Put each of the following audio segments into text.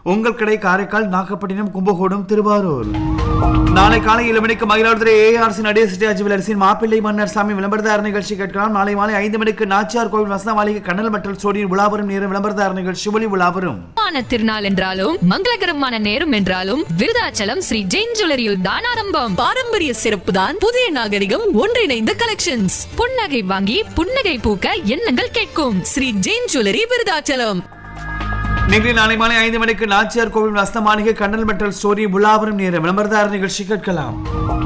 உங்கள் கடை காரைக்கால் நாகப்பட்டினம் கும்பகோணம் திருவாரூர் நாளை காலை ஏழு மணிக்கு மயிலாடுதுறை ஏஆர்சி நடேசிட்டி அஜிவலரசின் மாப்பிள்ளை மன்னர் சாமி விளம்பரதார நிகழ்ச்சி கேட்கலாம் நாளை மாலை ஐந்து மணிக்கு நாச்சியார் கோவில் வசந்த மாளிகை கண்ணல் மட்டல் சோடியின் விழாவரும் நேரம் விளம்பரதார நிகழ்ச்சி ஒளி விழாவரும் மான திருநாள் என்றாலும் மங்களகரமான நேரம் என்றாலும் விருதாச்சலம் ஸ்ரீ ஜெயின் ஜுவல்லரியில் தான் ஆரம்பம் பாரம்பரிய சிறப்பு தான் புதிய நாகரிகம் ஒன்றிணைந்த கலெக்ஷன்ஸ் புன்னகை வாங்கி புன்னகை பூக்க எண்ணங்கள் கேட்கும் ஸ்ரீ ஜெயின் ஜுவல்லரி விருதாச்சலம் நிகழ்ச்சி நாளை மாலை ஐந்து மணிக்கு நாச்சியார் கோவில் வசந்த மாளிகை கண்ணல் மட்டல் ஸ்டோரி விழாவரும் நேரம் விளம்பரதார நிகழ்ச்சி கேட்கலாம்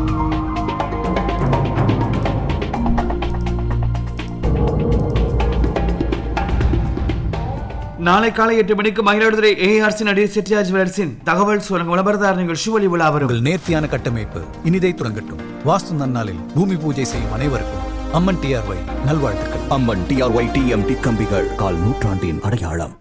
நாளை காலை எட்டு மணிக்கு மயிலாடுதுறை ஏஆர்சி நடிகர் செட்டியார் ஜுவலர்ஸின் தகவல் சுரங்க விளம்பரதார நிகழ்ச்சி ஒளி விழாவரும் உங்கள் நேர்த்தியான கட்டமைப்பு இனிதை தொடங்கட்டும் வாஸ்து நன்னாளில் பூமி பூஜை செய்யும் அனைவருக்கும் அம்மன் டிஆர்ஒய் நல்வாழ்த்துக்கள் அம்மன் டிஆர்ஒய் டிஎம்டி கம்பிகள் கால் நூற்றாண்டின் அடையாளம்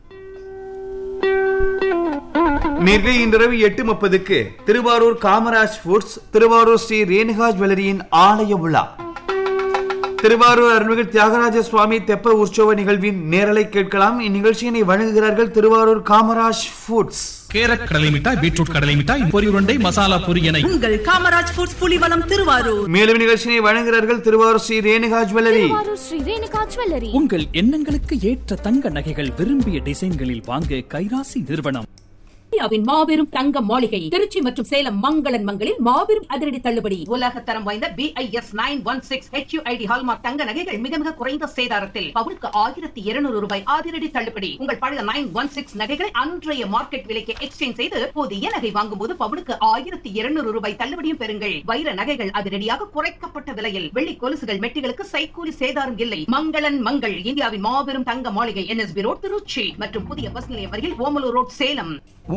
நேர்களை இன்றிரவு எட்டு முப்பதுக்கு திருவாரூர் காமராஜ் ஃபுட்ஸ் திருவாரூர் ஸ்ரீ ரேணுகா ஜுவல்லரியின் ஆலய விழா திருவாரூர் அருள்மிகு தியாகராஜ சுவாமி தெப்ப உற்சவ நிகழ்வின் நேரலை கேட்கலாம் இந்நிகழ்ச்சியினை வழங்குகிறார்கள் திருவாரூர் காமராஜ் ஃபுட்ஸ் கேரட் கடலை மிட்டாய் பீட்ரூட் கடலை மிட்டாய் பொரி உருண்டை மசாலா பொரி என உங்கள் காமராஜ் ஃபுட்ஸ் புலிவலம் திருவாரூர் மேலும் நிகழ்ச்சியினை வழங்குகிறார்கள் திருவாரூர் ஸ்ரீ ரேணுகா ஜுவல்லரி திருவாரூர் ஸ்ரீ ரேணுகா ஜுவல்லரி உங்கள் எண்ணங்களுக்கு ஏற்ற தங்க நகைகள் விரும்பிய டிசைன்களில் வாங்க கைராசி நிறுவனம் இந்தியாவின் மாபெரும் தங்க மாளிகை திருச்சி மற்றும் சேலம் மங்களன் மங்களில் மாபெரும் அதிரடி தள்ளுபடி உலக தரம் வாய்ந்த BIS nine one six HUID hallmark தங்க நகைகள் மிக மிக குறைந்த சேதாரத்தில் பவுனுக்கு ஆயிரத்தி இருநூறு ரூபாய் அதிரடி தள்ளுபடி உங்கள் பழைய நைன் ஒன் சிக்ஸ் நகைகளை அன்றைய மார்க்கெட் விலைக்கு எக்ஸ்சேஞ்ச் செய்து புதிய நகை வாங்கும் போது பவுனுக்கு ஆயிரத்தி இருநூறு ரூபாய் தள்ளுபடியும் பெறுங்கள் வைர நகைகள் அதிரடியாக குறைக்கப்பட்ட விலையில் வெள்ளி கொலுசுகள் மெட்டிகளுக்கு சைக்கூலி சேதாரம் இல்லை மங்களன் மங்கள் இந்தியாவின் மாபெரும் தங்க மாளிகை என்எஸ்பி ரோட் திருச்சி மற்றும் புதிய பஸ் நிலையம் அருகில் ஓமலூர் ரோட் சேலம்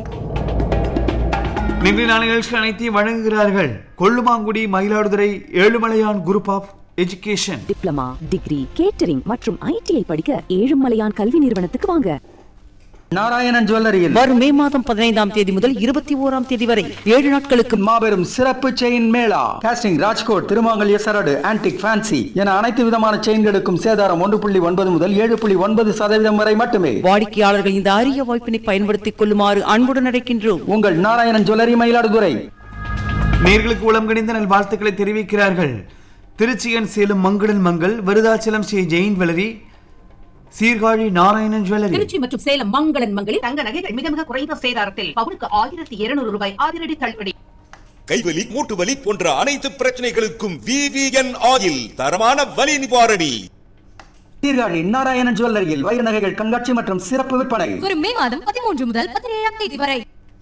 நிகழ்ச்சி நாளை நிகழ்ச்சி அனைத்தையும் வழங்குகிறார்கள் Kollumangudi Mayiladuthurai Ezhumalaiyan group of education diploma degree catering மற்றும் ஐடிஐ படிக்க ஏழுமலையான் கல்வி நிறுவனத்துக்கு வாங்க நாராயணன் ஜுவல்லரியில் வரும் மே மாதம் பதினைந்தாம் தேதி முதல் இருபத்தி ஓராம் தேதி வரை ஏழு நாட்களுக்கு மாபெரும் சிறப்பு செயின் மேளா காஸ்டிங் ராஜ்கோட் திருமாங்கல்ய சரடு ஆன்டிக் ஃபேன்சி என அனைத்து விதமான செயின்களுக்கும் சேதாரம் ஒன்று புள்ளி ஒன்பது முதல் ஏழு புள்ளி ஒன்பது சதவீதம் வரை மட்டுமே வாடிக்கையாளர்கள் இந்த அரிய வாய்ப்பினை பயன்படுத்திக் கொள்ளுமாறு அன்புடன் அழைக்கின்றோம் உங்கள் நாராயணன் ஜுவல்லரி மயிலாடுதுறை நேர்களுக்கு உளம் கணிந்த நல் வாழ்த்துக்களை தெரிவிக்கிறார்கள் திருச்சியன் சேலம் மங்களன் மங்கள் விருதாச்சலம் ஸ்ரீ ஜெயின் ஜுவல்லரி சீர்காழி நாராயணன் ஜுவல்லரி திருச்சி மற்றும் சேலம் மங்களன் மங்களில் தங்க நகைகள் மிக மிக குறைந்த சேதாரத்தில் பவுனுக்கு ஆயிரத்தி இருநூறு ரூபாய் அதிரடி தள்ளுபடி கைவலி மூட்டு வலி போன்ற அனைத்து பிரச்சனைகளுக்கும் விவிஎன் ஆயில் தரமான வலி நிவாரணி சீர்காழி நாராயணன் ஜுவல்லரியில் வைர நகைகள் கண்காட்சி மற்றும் சிறப்பு விற்பனை வரும் மே மாதம் பதிமூன்று முதல் பதினேழாம் தேதி வரை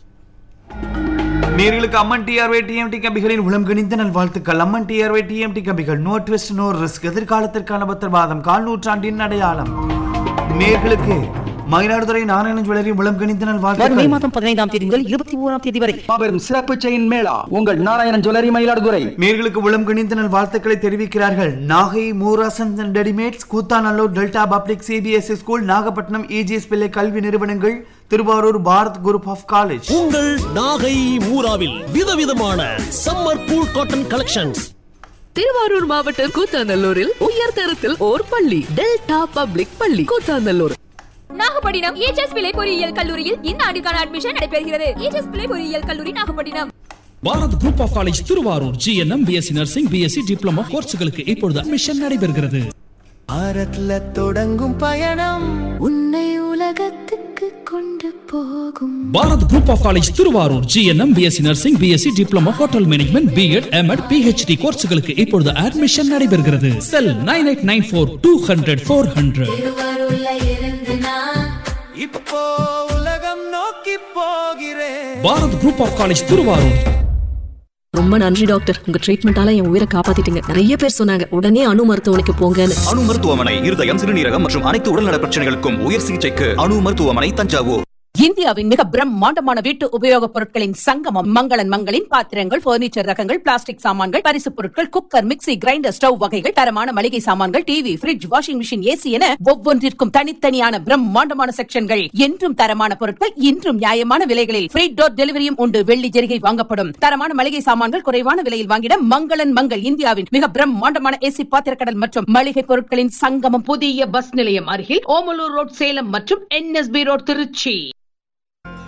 நேர்களுக்கு அம்மன் டிஆர்ஒய் டிஎம்டி கம்பிகளின் உளம் கணிந்த நல் வாழ்த்துக்கள் அம்மன் டிஆர்ஒய் டிஎம்டி கம்பிகள் நோ ட்விஸ்ட் நோ ரிஸ்க் எதிர்காலத்திற்கான பத்திரவாதம் கால் நூற்றாண்டின் அடையாளம் நேர்களுக்கு மயிலாடுதுறை நாராயணன் ஜுவல்லரி உளம் கணிந்த நல் வரும் மே வாழ்த்துக்கள் மாதம் பதினைந்தாம் தேதி முதல் இருபத்தி ஓராம் தேதி வரை மாபெரும் சிறப்பு செயின் மேளா உங்கள் நாராயணன் ஜுவல்லரி மயிலாடுதுறை நேர்களுக்கு உளம் கணிந்த நல் வாழ்த்துக்களை தெரிவிக்கிறார்கள் நாகை மூராசன் readymades Koothanallur delta public CBSE school Nagapattinam EGS Pillai கல்வி நிறுவனங்கள் Thiruvarur Bharat group of college உங்கள் நாகை மூராவில் விதவிதமான summer cool cotton collections Thiruvarur மாவட்டம் கூத்தாநல்லூரில் உயர் தரத்தில் ஓர் பள்ளி டெல்டா பப்ளிக் பள்ளி கூத்தாநல்லூர் நாகப்பட்டினம் ஏஜஸ் பிள்ளை பொறியியல் கல்லூரியில் இந்த ஆண்டுக்கான அட்மிஷன் நடைபெறுகிறது ஏஜஸ் பிள்ளை பொறியியல் கல்லூரி Nagapattinam Bharat group of college Thiruvarur GNM BSc nursing BSc diploma கோர்ஸுகளுக்கு இப்பொழுது அட்மிஷன் நடைபெறுகிறது பாரத்ல தொடங்கும் பயணம் உன்னை உலகத்துக்கு கொண்டு போகும் Bharat group of college Thiruvarur GNM BSc nursing BSc diploma hotel management BEd MEd PhD கோர்ஸுகளுக்கு இப்பொழுது அட்மிஷன் நடைபெறுகிறது cell nine eight nine four two hundred four hundred இப்போ உலகம் நோக்கி போகிறேன் Bharat group of college Thiruvarur ரொம்ப நன்றி டாக்டர் உங்க ட்ரீட்மெண்டால என் உயிரை காப்பாத்திட்டீங்க நிறைய பேர் சொன்னாங்க உடனே அணு மருத்துவமனைக்கு போங்கன்னு அணு மருத்துவமனை இருதயம் சிறுநீரகம் மற்றும் அனைத்து உடல்நல பிரச்சனைகளுக்கும் உயர் சிகிச்சைக்கு அணு மருத்துவமனை தஞ்சாவூர் இந்தியாவின் மிக பிரம்மாண்டமான வீட்டு உபயோகப் பொருட்களின் சங்கமம் மங்களன் மங்களின் பாத்திரங்கள் பர்னிச்சர் ரகங்கள் பிளாஸ்டிக் சாமான்கள் பரிசுப் பொருட்கள் குக்கர் மிக்ஸி கிரைண்டர் ஸ்டவ் வகைகள் தரமான மளிகை சாமான்கள் TV fridge washing machine AC என ஒவ்வொன்றிற்கும் தனித்தனியான பிரம்மாண்டமான செக்ஷன்கள் என்றும் தரமான பொருட்கள் இன்றும் நியாயமான விலைகளில் ஃப்ரீ டோர் டெலிவரியும் உண்டு வெள்ளி ஜெரிகை வாங்கப்படும் தரமான மளிகை சாமான்கள் குறைவான விலையில் வாங்கிட மங்களன் மங்கள் இந்தியாவின் மிக பிரம்மாண்டமான ஏசி பாத்திரக்கடல் மற்றும் மளிகை பொருட்களின் சங்கமம் புதிய பஸ் நிலையம் அருகில் ஓமலூர் ரோட் சேலம் மற்றும் என்எஸ்பி ரோட் திருச்சி